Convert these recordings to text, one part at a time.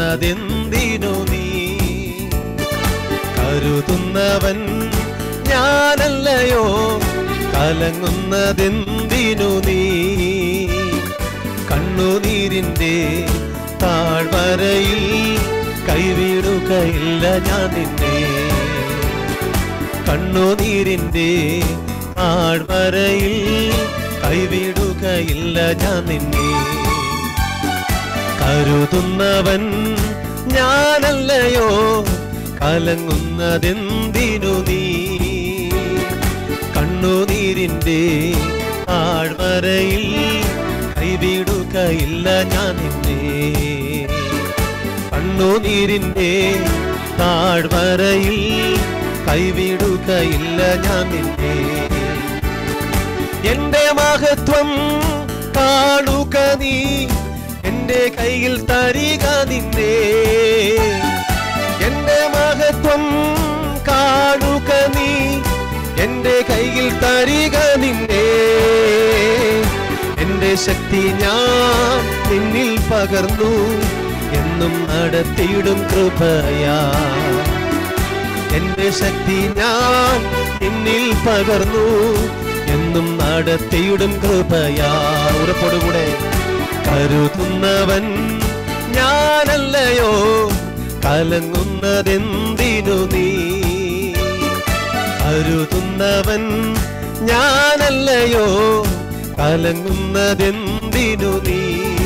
കലങ്ങുന്നതെന്തിനു നീ കരുതുന്നവൻ ഞാനല്ലയോ കലങ്ങുന്നതെന്തിനു നീ കണ്ണുനീരിൻ്റെ താഴ്വരയിൽ കൈവിടുകയില്ല ഞാൻ നിന്നെ കണ്ണുനീരിൻ്റെ താഴ്വരയിൽ കൈവിടുകയില്ല ഞാൻ നിന്നെ കരുതുന്നവൻ ഞാനല്ലയോ കലങ്ങുന്നതെന്തിനു നീ കണ്ണുനീരിൻ്റെ താഴ്വരയിൽ കൈവിടുകയില്ല ഞാൻ നിന്നെ കണ്ണുനീരിൻ്റെ താഴ്വരയിൽ കൈവിടുകയില്ല ഞാൻ നിന്നെ എന്റെ മഹത്വം കാണുക നീ എന്റെ കയ്യിൽ തരിക നിന്നെ എന്റെ മഹത്വം കാണുക നീ എന്റെ കയ്യിൽ തരിക നിന്നെ എന്റെ ശക്തി ഞാൻ നിന്നിൽ പകർന്നു എന്നും നടത്തിയിടും കൃപയാ എന്റെ ശക്തി ഞാൻ നിന്നിൽ പകർന്നു എന്നും നടത്തിയിടും കൃപയാ ഉറപ്പോടുകൂടെ കരുതുന്നവൻ ഞാനല്ലയോ കലങ്ങുന്നതെന്തിനു നീ കരുതുന്നവൻ ഞാനല്ലയോ കലങ്ങുന്നതെന്തിനു നീ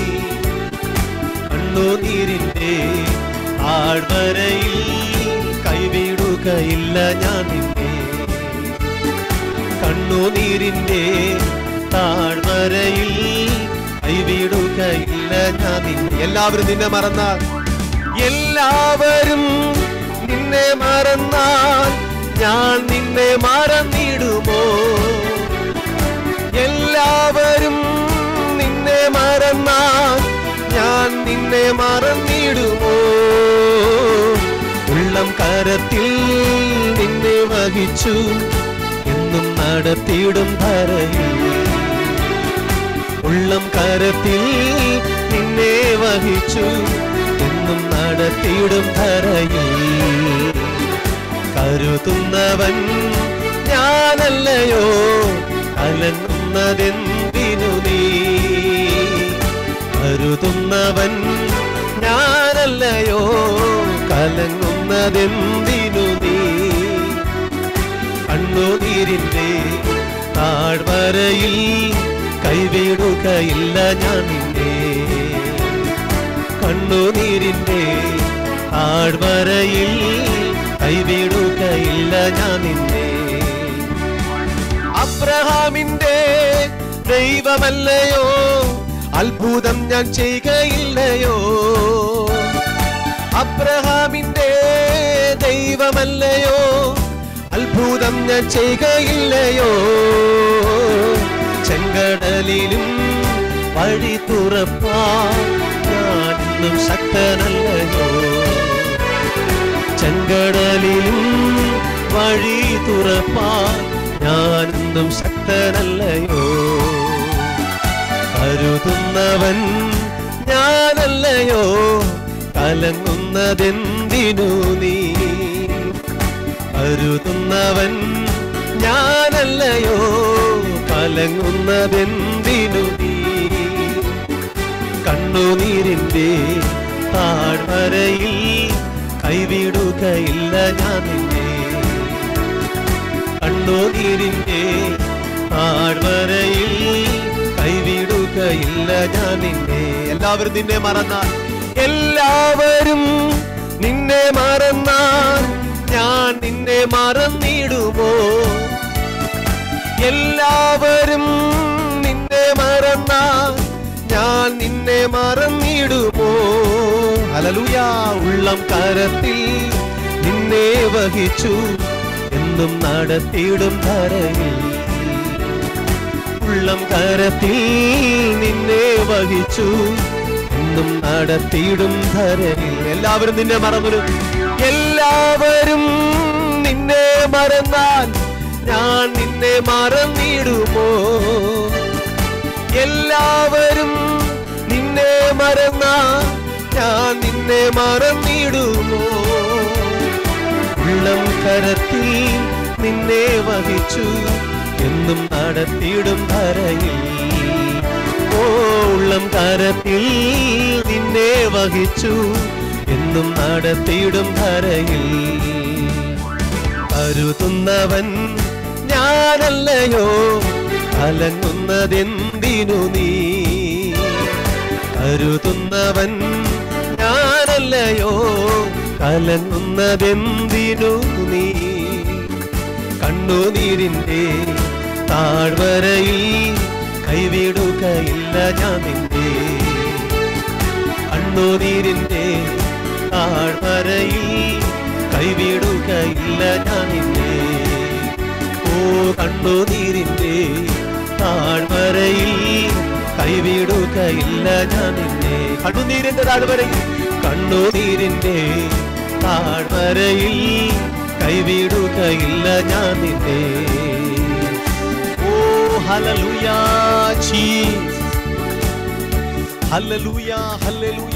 കണ്ണുനീരിന്റെ ആഴ്വരയിൽ കൈവിടുകയില്ല ഞാൻ നിന്നെ കണ്ണുനീരിന്റെ താഴ്വരയിൽ കൈവിടുകയില്ല ഞാൻ നിന്നെ എല്ലാവരും നിന്നെ മറന്നാൽ എല്ലാവരും നിന്നെ മറന്നാൽ ഞാൻ നിന്നെ മറന്നിടുമോ എല്ലാവരും നിന്നെ മറന്നാൽ ഞാൻ നിന്നെ മറന്നിടുമോ ഉള്ളം കരത്തിൽ നിന്നെ വഹിച്ചു എന്നും നടത്തിയിടും ധരയിൽ ഉള്ളം കരത്തിൽ നിന്നെ വഹിച്ചു എന്നും നടത്തിയിടും ധരയിൽ കരുതുന്നവൻ ഞാനല്ലയോ കലങ്ങുന്നതെന്തിനു നീ കരുതുന്നവൻ ഞാനല്ലയോ കലങ്ങുന്നതെന്തിനു നീ കണ്ണുനീരിന്റെ താഴ്വരയിൽ കൈവിടുകയില്ല ഞാൻ നിന്നെ കണ്ണുനീരിന്റെ താഴ്വരയിൽ കൈവിടുകയില്ല ഞാൻ നിന്നെ അബ്രഹാമിന്റെ ദൈവമല്ലയോ അത്ഭുതം ഞാൻ ചെയ്യുകയില്ലയോ അബ്രഹാമിന്റെ ദൈവമല്ലയോ അത്ഭുതം ഞാൻ ചെയ്യുകയില്ലയോ ചെങ്കടലിലും വഴി തുറപ്പാ ഞാൻ ഇന്നും ശക്തനല്ലയോ ചെങ്കടലിലും വഴി തുറപ്പാൻ ഞാനൊന്നും ശക്തനല്ലയോ കരുതുന്നവൻ ഞാനല്ലയോ കലങ്ങുന്നതെന്തിനു നീ കരുതുന്നവൻ ഞാനല്ലയോ കലങ്ങുന്നതെന്തിനു നീ കണ്ണുനീരിന്റെ താഴ്വരയിൽ കൈവിടുകയില്ല ഞാൻ നിന്നെ കണ്ണുനീരിന്റെ താഴ്വരയിൽ കൈവിടുകയില്ല ഞാൻ നിന്നെ എല്ലാവരും നിന്നെ മറന്നാൽ എല്ലാവരും നിന്നെ മറന്നാൽ ഞാൻ നിന്നെ മറന്നിടുമോ എല്ലാവരും നിന്നെ മറന്നാൽ ഞാൻ നിന്നെ മറന്നിടുമോ അലലുയാ ഉള്ളം കരത്തിൽ നിന്നെ വഹിച്ചു എന്നും നടത്തിയിടും ധരയിൽ ഉള്ളം കരത്തിൽ നിന്നെ വഹിച്ചു എന്നും നടത്തിയിടും ധരയിൽ എല്ലാവരും നിന്നെ മറന്നു എല്ലാവരും നിന്നെ മറന്നാൽ ഞാൻ നിന്നെ മറന്നിടുമോ എല്ലാവരും നിന്നെ മറന്നാൽ ഞാൻ ഞാൻ നിന്നെ മറന്നിടുമോ ഉള്ളം കരത്തിൽ നിന്നെ വഹിച്ചു എന്നും നടത്തിയിടും ധരയിൽ ഓ ഉള്ളം കരത്തിൽ നിന്നെ വഹിച്ചു എന്നും നടത്തിയിടും ധരയിൽ കരുതുന്നവൻ ഞാനല്ലയോ കലങ്ങുന്നതെന്തിനു നീ കരുതുന്നവൻ ഞാനല്ലയോ കലങ്ങുന്നതെന്തിനു നീ കണ്ണുനീരിന്റെ താഴ്വരയിൽ കൈവിടുകയില്ല ഞാൻ നിന്റെ കണ്ണുനീരിന്റെ താഴ്വരയിൽ കൈവിടുകയില്ല ഞാൻ നിന്നെ ഓ കണ്ണുനീരിന്റെ താഴ്വരയിൽ കൈവിടുകയില്ല ഞാൻ നിന്നെ കണ്ണുനീരിന്റെ താഴ്വരയിൽ കണ്ണുനീരിന്റെ താഴ്വരയിൽ കൈവിടുകയില്ല ഞാൻ നിന്നെ oh hallelujah Jesus hallelujah hallelujah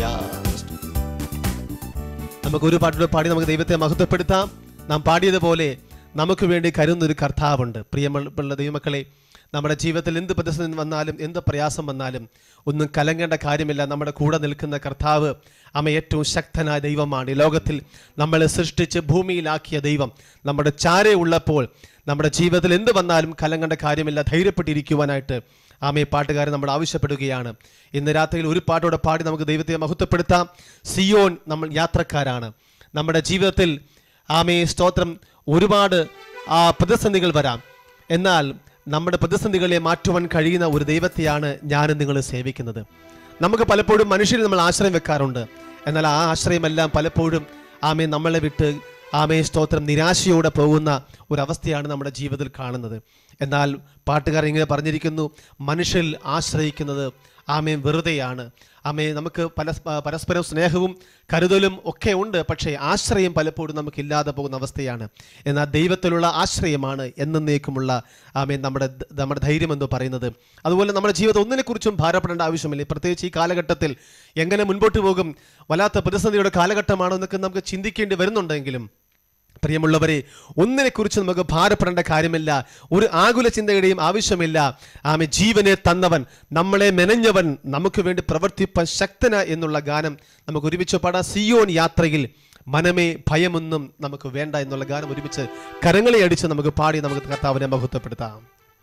നമുക്ക് ഒരു പാട്ടിലൂടെ പാടി നമുക്ക് ദൈവത്തെ മഹത്വപ്പെടുത്താം നാം പാടിയതുപോലെ നമുക്ക് വേണ്ടി കരുതുന്ന ഒരു കർത്താവുണ്ട് പ്രിയമുള്ള ദൈവമക്കളെ നമ്മുടെ ജീവിതത്തിൽ എന്ത് പ്രതിസന്ധി വന്നാലും എന്ത് പ്രയാസം വന്നാലും ഒന്നും കലങ്ങേണ്ട കാര്യമില്ല നമ്മുടെ കൂടെ നിൽക്കുന്ന കർത്താവ് അമ്മ ഏറ്റവും ശക്തനായ ദൈവമാണ് ഈ ലോകത്തിൽ നമ്മളെ സൃഷ്ടിച്ച് ഭൂമിയിലാക്കിയ ദൈവം നമ്മുടെ ചാരെ ഉള്ളപ്പോൾ നമ്മുടെ ജീവിതത്തിൽ എന്ത് വന്നാലും കലങ്ങേണ്ട കാര്യമില്ല ധൈര്യപ്പെട്ടിരിക്കുവാനായിട്ട് ആമേ പാട്ടുകാരൻ നമ്മൾ ആവശ്യപ്പെടുകയാണ് ഇന്ന് രാത്രിയിൽ ഒരു പാട്ടോടെ പാടി നമുക്ക് ദൈവത്തെ മഹത്വപ്പെടുത്താം സിയോൻ നമ്മൾ യാത്രക്കാരാണ് നമ്മുടെ ജീവിതത്തിൽ ആമേ സ്തോത്രം ഒരുപാട് ആ പ്രതിസന്ധികൾ വരാം എന്നാൽ നമ്മുടെ പ്രതിസന്ധികളെ മാറ്റുവാൻ കഴിയുന്ന ഒരു ദൈവത്തെയാണ് ഞാനും നിങ്ങൾ സേവിക്കുന്നത് നമുക്ക് പലപ്പോഴും മനുഷ്യരിൽ നമ്മൾ ആശ്രയം വെക്കാറുണ്ട് എന്നാൽ ആ ആശ്രയമെല്ലാം പലപ്പോഴും ആമേ നമ്മളെ വിട്ട് ആമേ സ്തോത്രം നിരാശയോടെ പോകുന്ന ഒരവസ്ഥയാണ് നമ്മുടെ ജീവിതത്തിൽ കാണുന്നത് എന്നാൽ പാട്ടുകാർ ഇങ്ങനെ പറഞ്ഞിരിക്കുന്നു മനുഷ്യരിൽ ആശ്രയിക്കുന്നത് ആമേ വെറുതെയാണ് ആമേ നമുക്ക് പല പരസ്പരം സ്നേഹവും കരുതലും ഒക്കെ ഉണ്ട് പക്ഷേ ആശ്രയം പലപ്പോഴും നമുക്ക് ഇല്ലാതെ പോകുന്ന അവസ്ഥയാണ് എന്നാൽ ദൈവത്തിലുള്ള ആശ്രയമാണ് എന്നേക്കുമുള്ള ആമേ നമ്മുടെ നമ്മുടെ ധൈര്യം എന്ന് പറയുന്നത് അതുപോലെ നമ്മുടെ ജീവിതം ഒന്നിനെക്കുറിച്ചും ഭാരപ്പെടേണ്ട ആവശ്യമില്ല പ്രത്യേകിച്ച് ഈ കാലഘട്ടത്തിൽ എങ്ങനെ മുൻപോട്ട് പോകും വല്ലാത്ത പ്രതിസന്ധിയുടെ കാലഘട്ടമാണോ എന്നൊക്കെ നമുക്ക് ചിന്തിക്കേണ്ടി വരുന്നുണ്ടെങ്കിലും പ്രിയമുള്ളവരെ ഒന്നിനെക്കുറിച്ച് നമുക്ക് ഭാരപ്പെടേണ്ട കാര്യമില്ല ഒരു ആകുല ചിന്തയുടെയും ആവശ്യമില്ല ആമെ ജീവനെ തന്നവൻ നമ്മളെ മെനഞ്ഞവൻ നമുക്ക് വേണ്ടി പ്രവർത്തിപ്പാൻ ശക്തന എന്നുള്ള ഗാനം നമുക്ക് ഒരുമിച്ച് പാടാം സിയോൻ യാത്രയിൽ മനമേ ഭയമൊന്നും നമുക്ക് വേണ്ട എന്നുള്ള ഗാനം ഒരുമിച്ച് കരങ്ങളെ അടിച്ച് നമുക്ക് പാടി നമുക്ക് കർത്താവിനെ മഹത്വപ്പെടുത്താം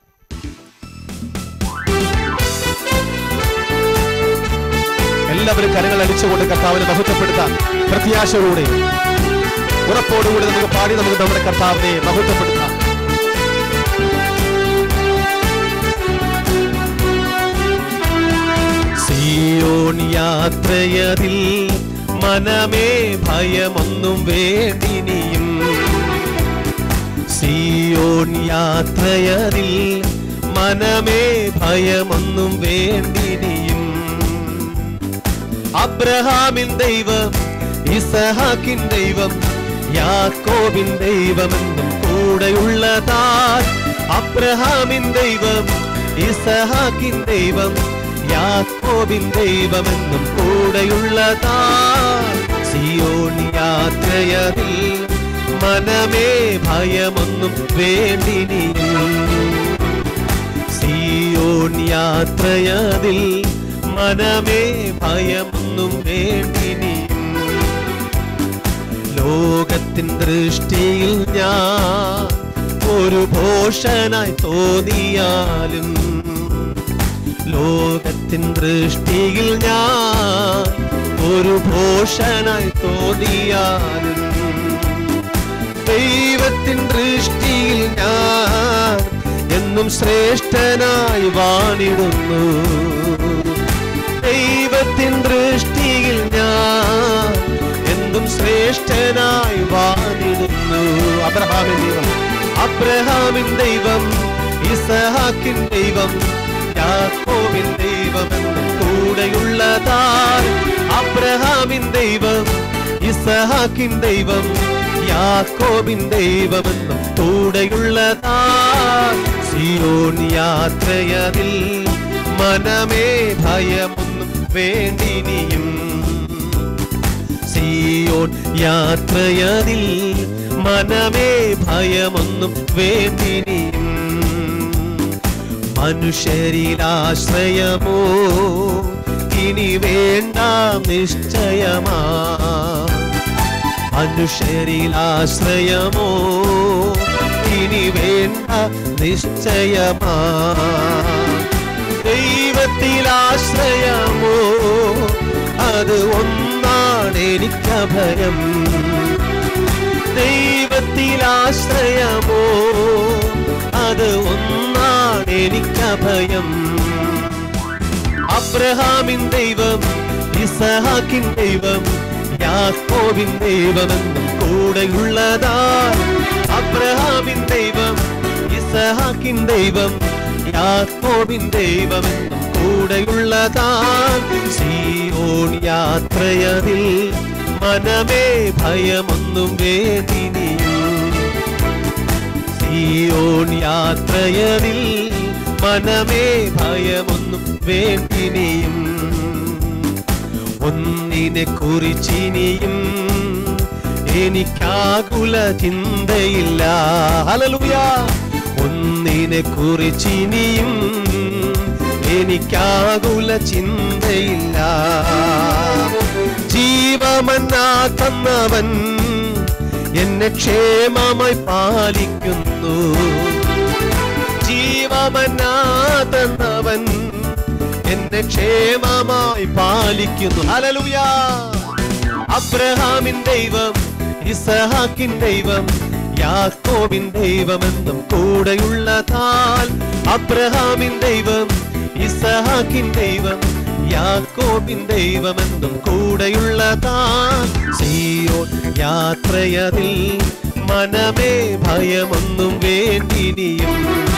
എല്ലാവരും കരങ്ങൾ അടിച്ചുകൊണ്ട് കർത്താവിനെ മഹത്വപ്പെടുത്താം പ്രത്യാശയോടെ ഉറപ്പോടുകൂടി നമുക്ക് പാടി നമുക്ക് നമ്മുടെ കർത്താവിനെ മഹത്വപ്പെടുത്താം സിയോൺ യാത്രയതിൽ മനമേ ഭയമൊന്നും വേണ്ടിനിയും സിയോൺ യാത്രയതിൽ മനമേ ഭയമൊന്നും വേണ്ടിനിയും അബ്രഹാമിൻ ദൈവം ഇസഹാക്കിൻ ദൈവം യാക്കോബിൻ ദൈവമെന്നും കൂടെയുള്ളതാൽ അബ്രഹാമിൻ ദൈവം ഇസഹാക്കിൻ ദൈവം യാക്കോബിൻ ദൈവമെന്നും കൂടെയുള്ളതാൽ സിയോൺ യാത്രയതിൽ മനമേ ഭയമൊന്നും വേണ്ടിനിയും സിയോൺ യാത്രയതിൽ മനമേ ഭയമൊന്നും വേണ്ടിനിയും ലോകത്തിൻ ദൃഷ്ടിയിൽ ഞാൻ ഒരു ഭോഷനായി തോന്നിയാലും ലോകത്തിൻ ദൃഷ്ടിയിൽ ഞാൻ ഒരു ഭോഷനായി തോന്നിയാലും ദൈവത്തിൻ ദൃഷ്ടിയിൽ ഞാൻ എന്നും ശ്രേഷ്ഠനായി വാണിടുന്നു ദൈവത്തിൻ ദൃഷ്ടിയിൽ ഞാൻ എന്നും ശ്രേഷ്ഠനായി വാണിടുന്നു അബ്രഹാമിൻ ദൈവം അബ്രഹാമിൻ ദൈവം ഇസഹാക്കിൻ ദൈവം യാക്കോബിൻ ദൈവം എന്നും കൂടെയുള്ളതാൽ അബ്രഹാമിൻ ദൈവം ഇസഹാക്കിൻ ദൈവം യാക്കോബിൻ ദൈവമെന്നും കൂടെയുള്ളതാ സിയോൻ യാത്രയതിൽ മനമേ ഭയമൊന്നും വേണ്ടിനിയും സിയോൻ യാത്രയതിൽ മനമേ ഭയമൊന്നും വേണ്ടിനിയും മനുഷ്യരിലാശ്രയമോ ഇനി വേണ്ട നിശ്ചയമാ മനുഷ്യരിലാശ്രയമോ ഇനി വേണ്ട നിശ്ചയമാ ദൈവത്തിലാശ്രയമോ അത് ഒന്നാണ് എനിക്കഭയം ദൈവത്തിലാശ്രയമോ അത് ഒന്നാണ് എനിക്കഭയം അബ്രഹാമിൻ ദൈവം ഇസഹാക്കിൻ ദൈവം യാക്കോബിൻ ദൈവമെന്നും കൂടെയുള്ളതാ അബ്രഹാമിൻ ദൈവം ഇസഹാക്കിൻ ദൈവം യാക്കോബിൻ ദൈവമെന്നും കൂടെയുള്ളതാ സിയോൻ യാത്രയതിൽ മനമേ ഭയമൊന്നും വേദിനിയും സിയോൻ യാത്രയതിൽ മനമേ ഭയമൊന്നും വേണ്ടിനിയും ഒന്നിനെ കുറിച്ചിനിയും എനിക്കാകുല ചിന്തയില്ല ഹല്ലേലൂയ ഒന്നിനെ കുറിച്ചിനിയും എനിക്കാകുല ചിന്തയില്ല ജീവമന്നാ തന്നവൻ എന്നെ ക്ഷേമമായി പാലിക്കുന്നു ജീവമന്നാ തന്നവൻ എന്നെ ക്ഷേമമായി പാലിക്കുന്നു ഹല്ലേലൂയ അബ്രഹാമിൻ ദൈവം ഇസഹാക്കിൻ ദൈവം യാക്കോബിൻ ദൈവമെന്നും കൂടെയുള്ളതാൽ അബ്രഹാമിൻ ദൈവം ഇസഹാക്കിൻ ദൈവം യാക്കോബിൻ ദൈവമെന്നും കൂടെയുള്ളതാൽ സിയോൻ യാത്രയതിൽ മനമേ ഭയമൊന്നും വേണ്ടിനിയും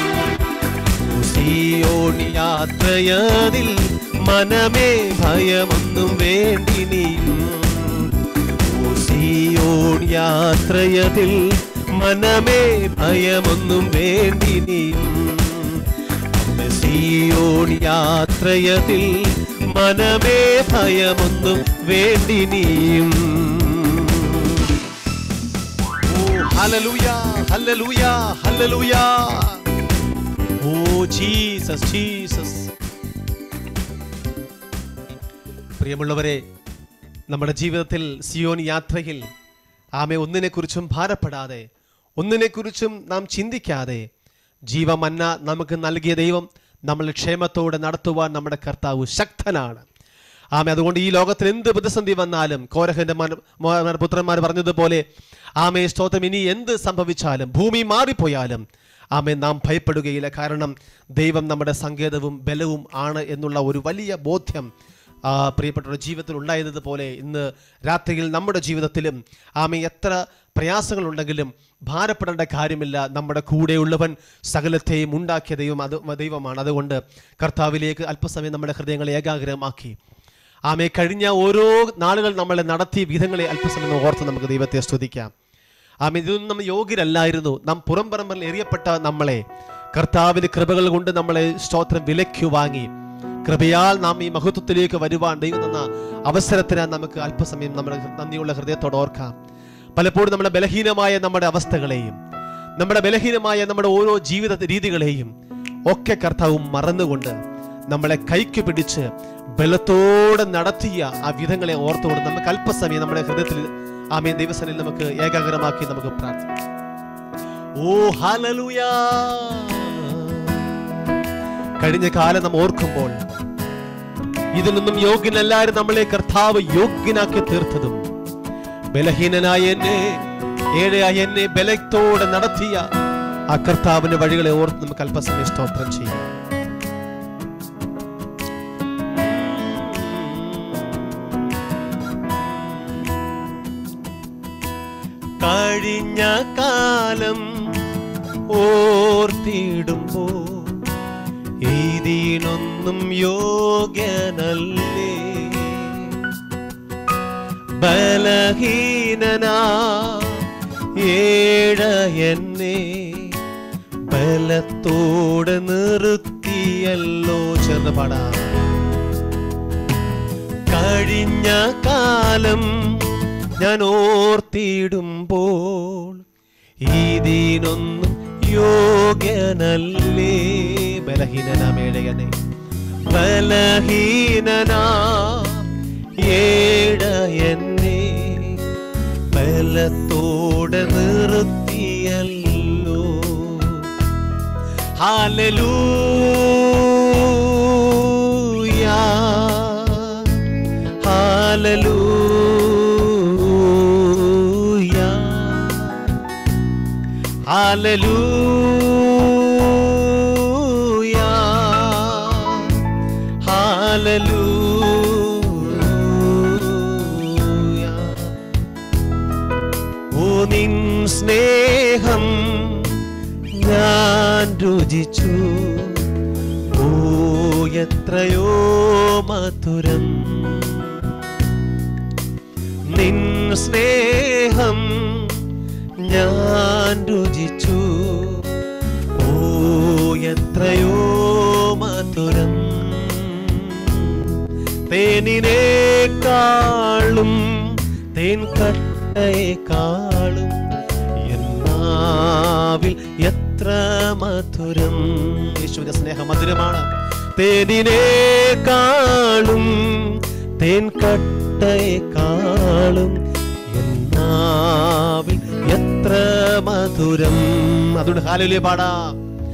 സിയോൻ യാത്രയതിൽ മനമേ ഭയമൊന്നും വേണ്ടിനിയും സിയോൻ യാത്രയതിൽ മനമേ ഭയമൊന്നും വേണ്ടിനിയും സിയോൻ യാത്രയതിൽ മനമേ ഭയമൊന്നും വേണ്ടിനിയും oh hallelujah hallelujah hallelujah oh Jesus Jesus പ്രിയമുള്ളവരെ നമ്മുടെ ജീവിതത്തിൽ സിയോൻ യാത്രയിൽ ആമെ ഒന്നിനെക്കുറിച്ചും ഭാരപ്പെടാതെ ഒന്നിനെക്കുറിച്ചും നാം ചിന്തിക്കാതെ ജീവമന്ന നമുക്ക് നൽകിയ ദൈവം നമ്മൾ ക്ഷേമത്തോടെ നടത്തുവാൻ നമ്മുടെ കർത്താവ് ശക്തനാണ് ആമെ അതുകൊണ്ട് ഈ ലോകത്തിൽ എന്ത് പ്രതിസന്ധി വന്നാലും കോരഹന്റെ മന- മോ- പുത്രന്മാർ പറഞ്ഞതുപോലെ ആമെ സ്തോത്രം ഇനി എന്ത് സംഭവിച്ചാലും ഭൂമി മാറിപ്പോയാലും ആമെ നാം ഭയപ്പെടുകയില്ല കാരണം ദൈവം നമ്മുടെ സങ്കേതവും ബലവും ആണ് എന്നുള്ള ഒരു വലിയ ബോധ്യം ആ, പ്രിയപ്പെട്ടവരുടെ ജീവിതത്തിൽ ഉണ്ടായതുപോലെ ഇന്ന് രാത്രിയിൽ നമ്മുടെ ജീവിതത്തിലും ആമെ എത്ര പ്രയാസങ്ങളുണ്ടെങ്കിലും ഭാരപ്പെടേണ്ട കാര്യമില്ല നമ്മുടെ കൂടെയുള്ളവൻ സകലത്തെയും ഉണ്ടാക്കിയ ദൈവം അത് ദൈവമാണ് അതുകൊണ്ട് കർത്താവിലേക്ക് അല്പസമയം നമ്മുടെ ഹൃദയങ്ങളെ ഏകാഗ്രമാക്കി ആമെ കഴിഞ്ഞ ഓരോ നാളുകൾ നമ്മളെ നടത്തിയ വിധങ്ങളെ അല്പസമയം ഒന്ന് ഓർത്ത് നമുക്ക് ദൈവത്തെ സ്തുതിക്കാം ആമെ ഇതൊന്നും നമ്മൾ യോഗ്യരല്ലായിരുന്നു നാം പുറം പറമ്പിൽ എറിയപ്പെട്ട നമ്മളെ കർത്താവിന്റെ കൃപകൾ കൊണ്ട് നമ്മളെ സ്തോത്രം വിലയ്ക്കു വാങ്ങി കൃപയാൽ നാം ഈ മഹത്വത്തിലേക്ക് വരുവാൻ ദൈവം തന്ന അവസരത്തിന് നമുക്ക് അല്പസമയം നമ്മുടെ നന്ദിയുള്ള ഹൃദയത്തോടെ ഓർക്കാം പലപ്പോഴും നമ്മുടെ ബലഹീനമായ നമ്മുടെ അവസ്ഥകളെയും നമ്മുടെ ബലഹീനമായ നമ്മുടെ ഓരോ ജീവിത രീതികളെയും ഒക്കെ കർത്താവും മറന്നുകൊണ്ട് നമ്മളെ കൈക്ക് പിടിച്ച് ബലത്തോടെ നടത്തിയ ആ വിധങ്ങളെ ഓർത്തുകൊണ്ട് നമുക്ക് അല്പസമയം നമ്മുടെ ഹൃദയത്തിൽ ആമേ ദൈവസനിൽ നമുക്ക് ഏകാഗ്രമാക്കി നമുക്ക് പ്രാർത്ഥിക്കാം ഓ ഹല്ലേലൂയാ കഴിഞ്ഞ കാലം നാം ഓർക്കുമ്പോൾ ഇതിൽ നിന്നും യോഗ്യനല്ലാരും നമ്മളെ കർത്താവ് യോഗ്യനാക്കി തീർത്തതും ബലഹീനനായ എന്നെ ഏഴയായ എന്നെ ബലത്തോടെ നടത്തിയ ആ കർത്താവിന്റെ വഴികളെ ഓർത്ത് നമുക്ക് അല്പസമയം സ്തോത്രം ചെയ്യാം കഴിഞ്ഞ കാലം ഓർത്തിടുമ്പോ ഇതിനൊന്നും യോഗ്യനല്ലേ ബലഹീനനാ ഏഴ എന്നെ ബലത്തോടെ നിർത്തിയല്ലോ ചെന്ന് പാടാം കഴിഞ്ഞ കാലം ഞാൻ ഓർത്തിടുമ്പോൾ ഇതിനൊന്നും യോഗ്യനല്ലേ ബലഹീനനാമേഴയനെ ബലഹീനനാ ഏഴയന്നെ ബലത്തോടെ നിർത്തിയല്ലോ ഹാലലൂയ ഹാലലൂയ ഹാലലൂയ ഹാലലൂയ ഓ നിൻ സ്നേഹം ഞാൻ രുചിച്ചു ഓ എത്രയോ മധുരം നിൻ സ്നേഹം ഞാൻ രുചിച്ചു ഓ എത്രയോ മധുരം തേനിനേക്കാളും തേൻ കട്ടയേക്കാളും എന്നാവിൽ എത്ര മധുരം യേശുവിന്റെ സ്നേഹം മധുരമാണ് തേനിനേക്കാളും തേൻ കട്ടയേക്കാളും എന്നാവിൽ എത്ര മധുരം അതുകൊണ്ട് ഹാലലൂയ പാടാം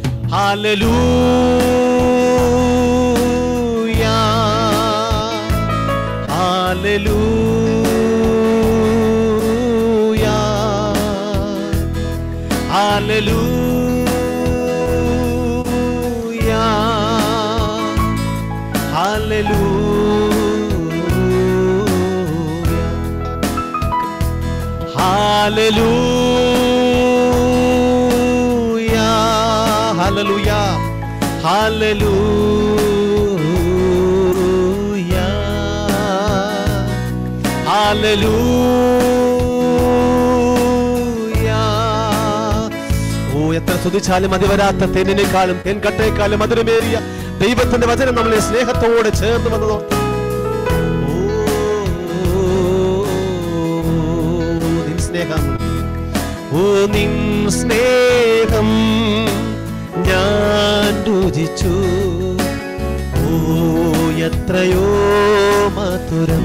hallelujah hallelujah hallelujah hallelujah hallelujah hallelujah hallelujah ഓ എത്ര സ്തുതിച്ചാലും മതി വരാത്ത തേനിനേക്കാളും തേൻകട്ടേക്കാളും മധുരമേറിയ ദൈവത്തിന്റെ വചനം നമ്മളെ സ്നേഹത്തോടെ ചേർന്ന് വന്നതോ നിൻ സ്നേഹം ഓ നിൻ സ്നേഹം ഞാൻ രുചിച്ചു ഓ എത്രയോ മധുരം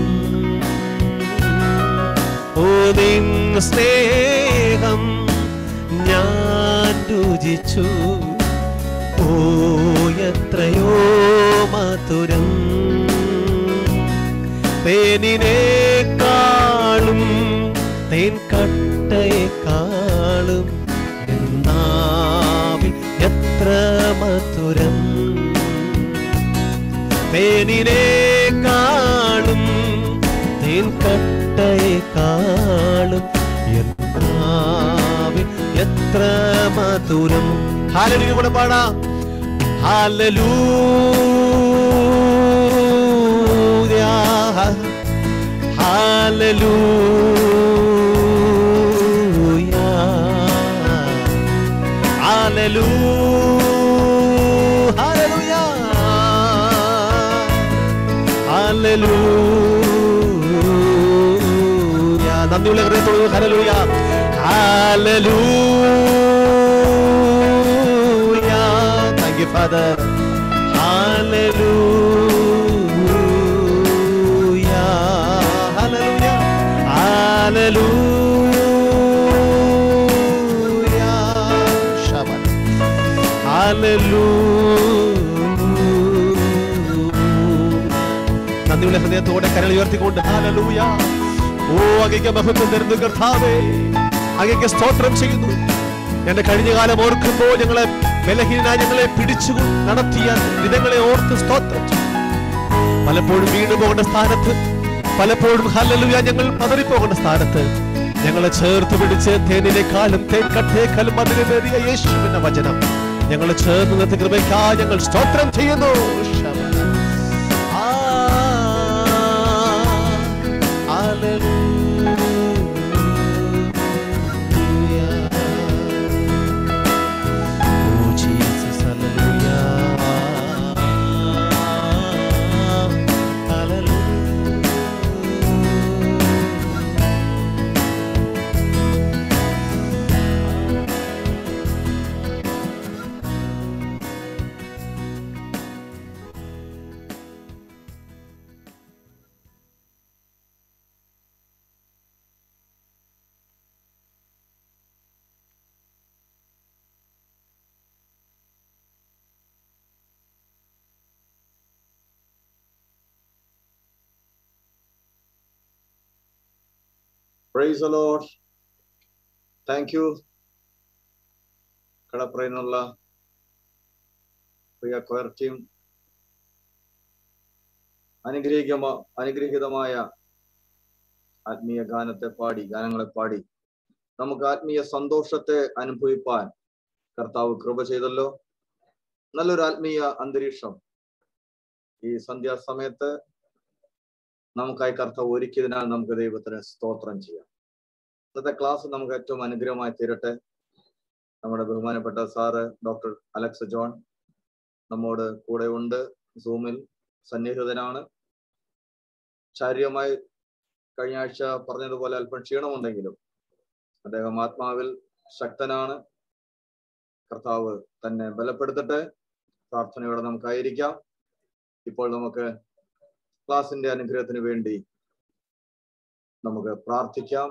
ഓ നിൻ സ്നേഹം ഞാൻ രുചിച്ചു ഓ എത്രയോ മധുരം തേനിനേക്കാളും തേൻ കട്ടയേക്കാളും എന്നാവിൽ എത്ര മധുരം തേനിനേക്കാളും തേൻ കട്ടയേക്കാളും എന്നാവിൽ എത്ര മധുരം ഹാലലൂയ കൂടെ പാടാം ഹാലലൂയ Hallelujah. Hallelujah. Hallelujah. നന്ദിയുള്ള ഹൃദയത്തോട് hallelujah hallelujah thank you father hallelujah hallelujah hallelujah ശബൻ ഹല്ലേലൂയ നന്ദിയുള്ള ഹൃദയത്തോടെ കരൾ ഉയർത്തിക്കൊണ്ട് ഹാലലൂയ ഓ അങ്ങേക്ക് മഹത്വം തരുന്നു കർത്താവേ അങ്ങേക്ക് സ്തോത്രം ചെയ്യുന്നു എന്റെ കഴിഞ്ഞ കാലം ഓർക്കുമ്പോൾ ഞങ്ങളെ ബലഹീനായി ഞങ്ങളെ പിടിച്ചു നടത്തിയ വിധങ്ങളെ ഓർത്ത് സ്തോത്രം ചെയ്യും. പലപ്പോഴും വീണു പോകേണ്ട സ്ഥാനത്ത് പലപ്പോഴും ഹല്ലലുയ ഞങ്ങൾ പതറിപ്പോകേണ്ട സ്ഥാനത്ത് ഞങ്ങളെ ചേർത്ത് പിടിച്ച് തേനിനേക്കാളും തേൻകട്ടേക്കാളും അതിനുവേറിയ യേശുവിന്റെ വചനം ഞങ്ങളെ ചേർന്ന് നിർത്തി കൃപയ്ക്കാ ഞങ്ങൾ സ്തോത്രം ചെയ്യുന്നു ശബ. ആ, hallelujah. Oh, Jesus, hallelujah. Hallelujah. Praise the Lord. Thank you കടപ്പുറയിലുള്ള പ്രിയ കൊയർ ടീം അനുഗ്രഹിക്കമ അനുഗ്രഹീതമായ ആത്മീയ ഗാനത്തെ പാടി ഗാനങ്ങളെ പാടി നമുക്ക് ആത്മീയ സന്തോഷത്തെ അനുഭവിപ്പാൻ കർത്താവ് കൃപ ചെയ്തല്ലോ നല്ലൊരു ആത്മീയ അന്തരീക്ഷം ഈ സന്ധ്യാസമയത്ത് നമുക്കായി കർത്താവ് ഒരുക്കിയതിനാൽ നമുക്ക് ദൈവത്തിന് സ്തോത്രം ചെയ്യാം ഇന്നത്തെ ക്ലാസ് നമുക്ക് ഏറ്റവും അനുഗ്രഹമായി തീരട്ടെ നമ്മുടെ ബഹുമാനപ്പെട്ട സാറ് ഡോക്ടർ അലക്സ് ജോൺ നമ്മോട് കൂടെ ഉണ്ട് സൂമിൽ സന്നിഹിതനാണ് ശാരീരികമായി കഴിഞ്ഞ ആഴ്ച പറഞ്ഞതുപോലെ അല്പം ക്ഷീണമുണ്ടെങ്കിലും അദ്ദേഹം ആത്മാവിൽ ശക്തനാണ് കർത്താവ് തന്നെ ബലപ്പെടുത്തട്ടെ പ്രാർത്ഥനയോടെ നമുക്കായിരിക്കാം ഇപ്പോൾ നമുക്ക് ക്ലാസിന്റെ അനുഗ്രഹത്തിന് വേണ്ടി നമുക്ക് പ്രാർത്ഥിക്കാം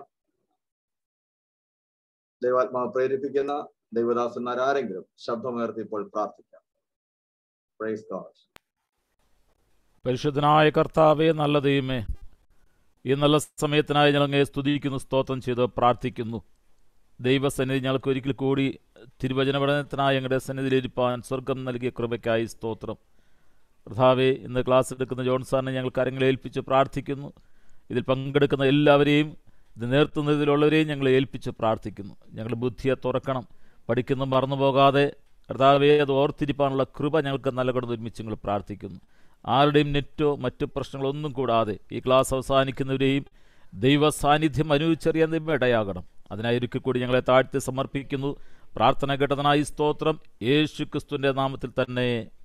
ദൈവാത്മാവ് പ്രേരിപ്പിക്കുന്ന ദൈവദാസന്മാർ ആരെങ്കിലും ശബ്ദമുയർത്തി ഇപ്പോൾ പ്രാർത്ഥിക്കാം പ്രൈസ് ഗോഡ് പരിശുദ്ധനായ കർത്താവേ നല്ല ദൈവമേ ഈ നല്ല സമയത്തിനായി ഞങ്ങളങ്ങേ സ്തുതിക്കുന്നു സ്തോത്രം ചെയ്ത് പ്രാർത്ഥിക്കുന്നു ദൈവസന്നിധി ഞങ്ങൾക്ക് ഒരിക്കൽ കൂടി തിരുവചന പഠനത്തിനായി ഞങ്ങളുടെ സന്നിധിയിലിരിപ്പാൻ സ്വർഗം നൽകിയ കൃപയ്ക്കായി സ്തോത്രം കർത്താവെ ഇന്ന് ക്ലാസ് എടുക്കുന്ന ജോൺ സാറിനെ ഞങ്ങൾ കരങ്ങളെ ഏൽപ്പിച്ച് പ്രാർത്ഥിക്കുന്നു ഇതിൽ പങ്കെടുക്കുന്ന എല്ലാവരെയും ഇത് നേർത്തുന്നതിലുള്ളവരെയും ഞങ്ങൾ ഏൽപ്പിച്ച് പ്രാർത്ഥിക്കുന്നു ഞങ്ങളുടെ ബുദ്ധിയെ തുറക്കണം പഠിക്കുന്ന മറന്നു പോകാതെ കർത്താവെ അത് ഓർത്തിരിപ്പാനുള്ള കൃപ ഞങ്ങൾക്ക് നൽകണം ഒരുമിച്ച് ഞങ്ങൾ പ്രാർത്ഥിക്കുന്നു ആരുടെയും നെറ്റോ മറ്റു പ്രശ്നങ്ങളൊന്നും കൂടാതെ ഈ ക്ലാസ് അവസാനിക്കുന്നവരെയും ദൈവ സാന്നിധ്യം അനുഭവിച്ചറിയാൻ ദൈവം ഇടയാകണം അതിനായി ഒരിക്കൽ കൂടി ഞങ്ങളെ താഴ്ത്തി സമർപ്പിക്കുന്നു പ്രാർത്ഥന കേട്ടതിനായി സ്തോത്രം യേശു ക്രിസ്തുവിൻ്റെ നാമത്തിൽ തന്നെ